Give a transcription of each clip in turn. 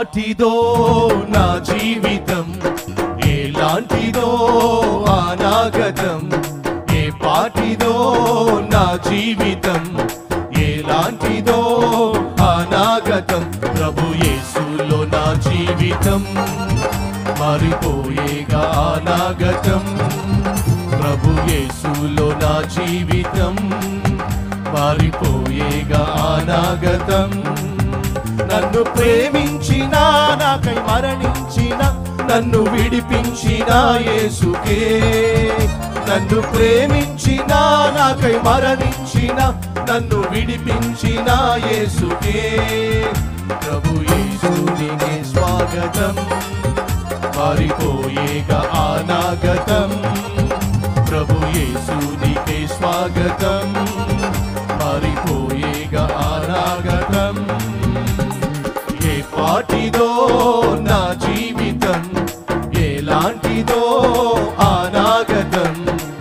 పాటిదో నా జీవితం ఎలాంటిదో అనాగతం ఏ పాటిదో నా జీవితం ఎలాంటిదో అనాగతం ప్రభు యేసులో నా జీవితం మారిపోయేగా అనాగతం ప్రభు యేసులో నా జీవితం మారిపోయేగా అనాగతం నన్ను ప్రేమించిన నాకై మరణించిన నన్ను విడిపించిన యేసుకే నన్ను ప్రేమించిన నాకై మరణించిన నన్ను విడిపించిన యేసుకే ప్రభు యేసునికే స్వాగతం మారిపోయేగా అనాగతం ప్రభు యేసునికే స్వాగతం మారిపోయేగా అనాగతం ఏ పాటిదో నా జీవితం ఎలాంటిదో అనాగతం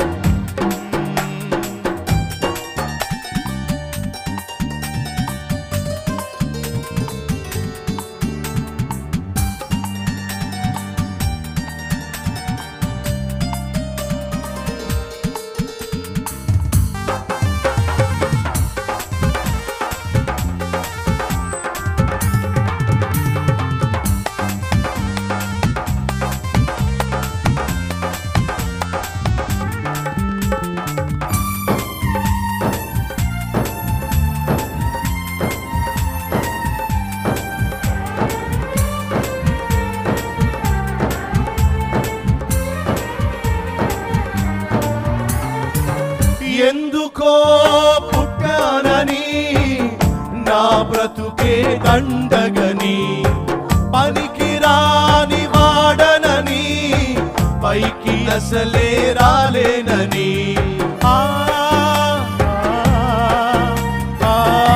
ఎందుకో పుట్టానని నా బ్రతుకే దండగని పనికి రాని వాడనని పైకి అసలే రాలేనని ఆ, ఆ, ఆ.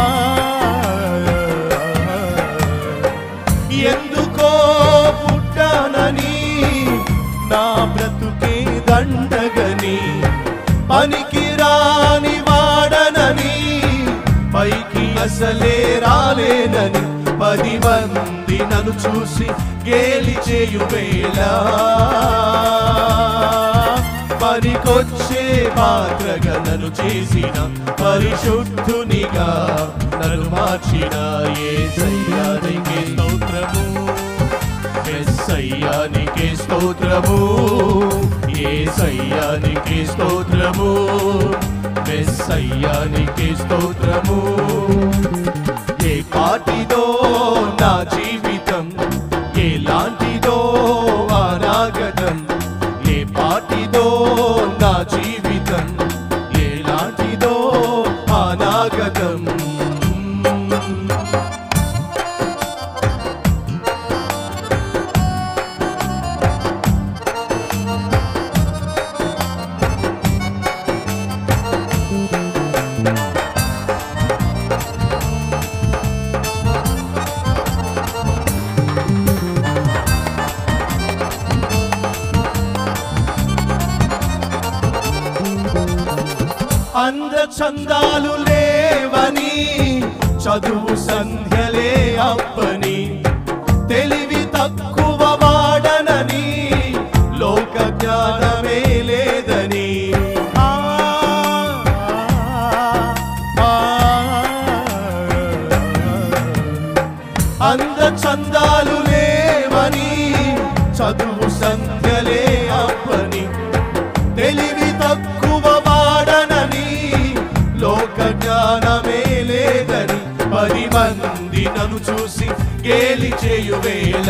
ఎందుకో పుట్టానని నా బ్రతుకే దండగని పనికి రాని వాడనని పైకి అసలే రాలేనని పది మంది నన్ను చూసి గేలి చేయు వేళ పనికొచ్చే పాత్రగా నన్ను చేసిన పరిశుద్ధునిగా నన్ను మార్చిన ఏ సయ్యానికి స్తోత్రము సయ్యానికి స్తోత్రము ఏ సయ్యానికి స్తోత్రము సయ్యానికి స్తోత్రము ఏ పాటిదో నా జీవితం ఎలాంటిదో అనాగతం ఏ పాటిదో నా జీవితం ఎలాంటిదో అనాగతం అంద చందాలు లేవని చదువు సంధ్యలే అప్పని తెలివి తక్కువ వాడనని లోక జ్ఞానమే లేదని ఆ, ఆ, అంద చందాలు లేవని చదువు సంధ్యలే అప్పని తెలివి తక్కువ వాడనని లోక జ్ఞానమే లేదని పది మంది నన్ను చూసి గేలి చేయు వేళ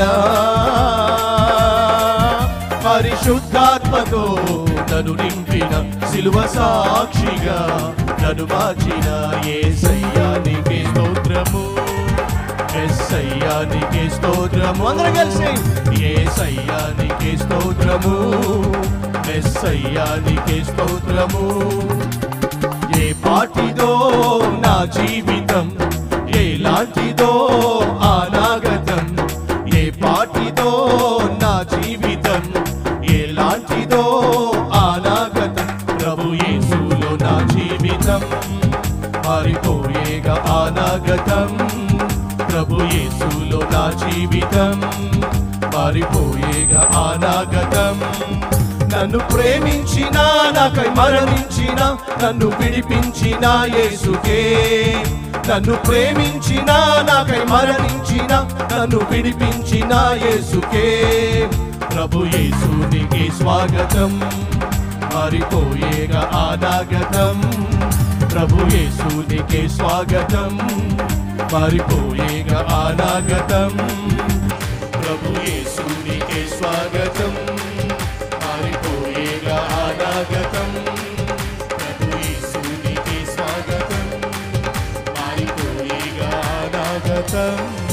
పరిశుద్ధాత్మతో నన్ను నింపిన సిలువ సాక్షిగా నన్ను మార్చిన ఏ సయ్యానికి స్తోత్రము ఎస్సయ్యానికి స్తోత్రము అందరం కలిసి ఏ సయ్యానికి స్తోత్రము ఎస్సయ్యానికి స్తోత్రము ఏ పాటిదో నా జీవితం ఎలాంటిదో అనాగతం ఏ పాటిదో నా జీవితం ఎలాంటిదో అనాగతం ప్రభు యేసులో నా జీవితం మారిపోయేగా అనాగతం ప్రభు యేసులో నా జీవితం మారిపోయేగా అనాగతం నన్ను ప్రేమించిన నాకై మరణించిన నన్ను విడిపించిన యేసుకే నన్ను ప్రేమించిన నాకై మరణించిన నన్ను విడిపించిన యేసుకే ప్రభు యేసునికి స్వాగతం మారిపోయేగా అనాగతం ప్రభు యేసునికి స్వాగతం మారిపోయేగా అనాగతం ప్రభు యేసునికి స్వాగతం మారిపోయేగా అనాగతం ప్రభు యేసునికి స్వాగతం మారిపోయేగా అనాగతం